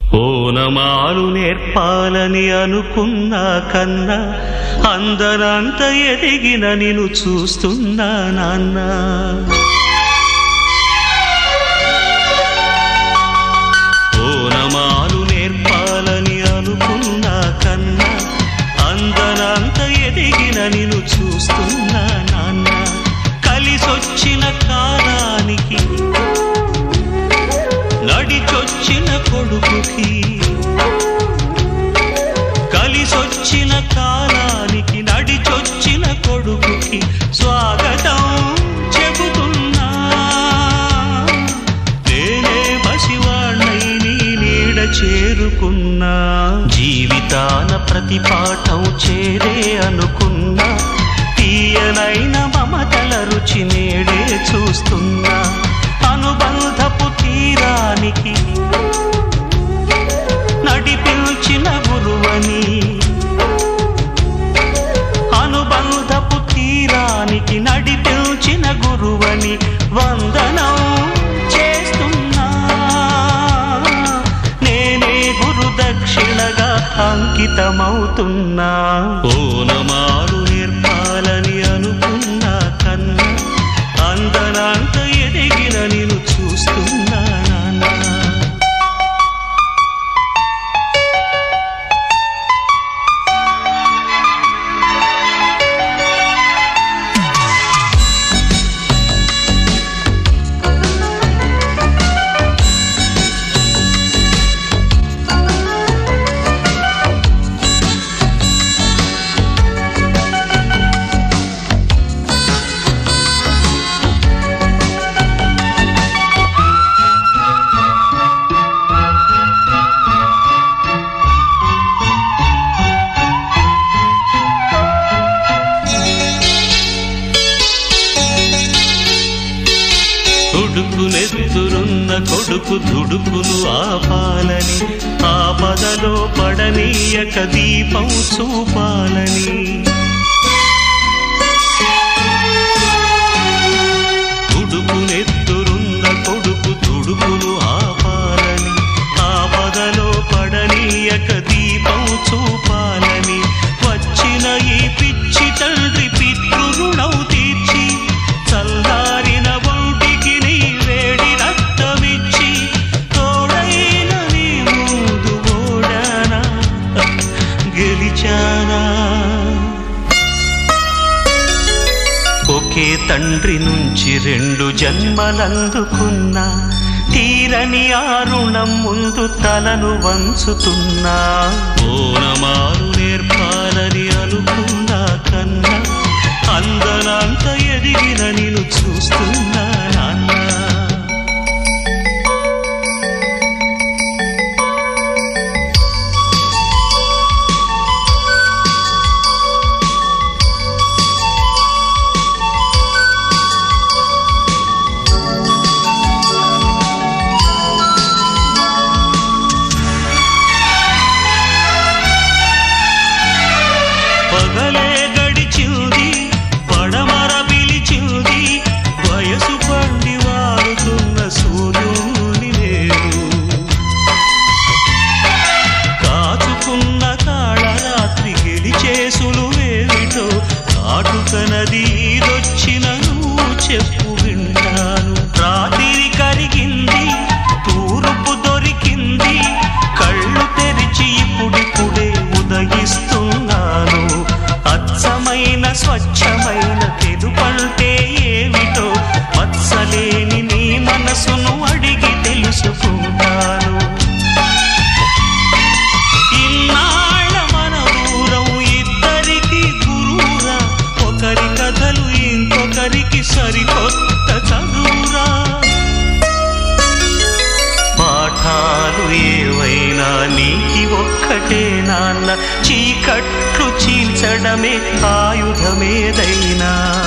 ఓనమాలు నేర్పాలని అనుకున్నా కన్నా అందరంత ఎదిగిన నిన్ను చూస్తున్నా నాన్న ఓనమాలు నేర్పాలని అనుకున్నా కన్నా అందరంత ఎదిగిన నిన్ను చూస్తున్నా నాన్న కలిసొచ్చిన కాలానికి నడిచొచ్చిన కొడుకుకి కలిసొచ్చిన కాలానికి నడిచొచ్చిన కొడుకుకి స్వాగతం చెబుతున్నా నేనే పసివాణ్ణై నీ నీడ చేరుకున్నా జీవితాన ప్రతి పాఠం చేరే అనుకున్నా తీయనైన మమతల రుచి నేడే చూస్తున్నా అనుబంధపు తీరానికి నడిపించిన గురువని అనుబంధపు తీరానికి నడిపించిన గురువని వందనం చేస్తున్నా నేనే గురు దక్షిణగా అంకితమవుతున్నా ఓనమాలు నేర్పాలని అనుకున్నా కన్నా అందనంత ఎదిగిన నేను చూస్తున్నా నాన్న తుడుకునెత్తురున్న కొడుకు దుడుకును ఆపాలని ఆపదలో పడనీయక దీపం చూపాలని తుడుకునెత్తురున్న కొడుకు దుడుకును ఆపాలని ఆపదలో పడనీయక దీపం చూపాలని వచ్చిన ఈ పిచ్చి తండ్రి పితృ రుణం తీర్చి చల్లారిన ఒంటికి నీ వేడి రక్తమిచ్చి తోడైన నీ ముందు ఓడానా గెలిచానా ఒకే తండ్రి నుంచి రెండు జన్మలందుకున్నా తీరని ఆ రుణం ముందు తలను వంచుతున్నా ఓనమాలు నేర్పాలని అనుకున్నా కన్నా అందనంత ఎదిగిన నేను చూస్తున్నా నాన్న పగలే గడిచింది పడమర పిలిచింది వయసు పండి వారుతున్న సూర్యుని నేను కాచుకున్న కాళరాత్రి గెలిచేసులు వేమిటో కాటుకనది ఈదొచ్చిన నువ్వు చెప్పు వింటాను రాత్రి కరిగింది తూర్పు దొరికింది కళ్ళు తెరిచి ఇప్పుడిప్పుడే ఉదయిస్తున్నాను అచ్చమైన స్వచ్ఛమైన తెలుపంటే ఏమిటో మత్సలేని నీ మనసును అడిగి తెలుసుకుంటాను ఇన్నాళ్ళ మన దూరం ఇద్దరికి గురువురా ఒకరి కథలు ఇంకొకరికి సరికొత్త చదువురా పాఠాలు ఏవైనా నీకి ఒక్కటే నాన్న చీకట్లు చీల్చడమే ఆయుధమేదైనా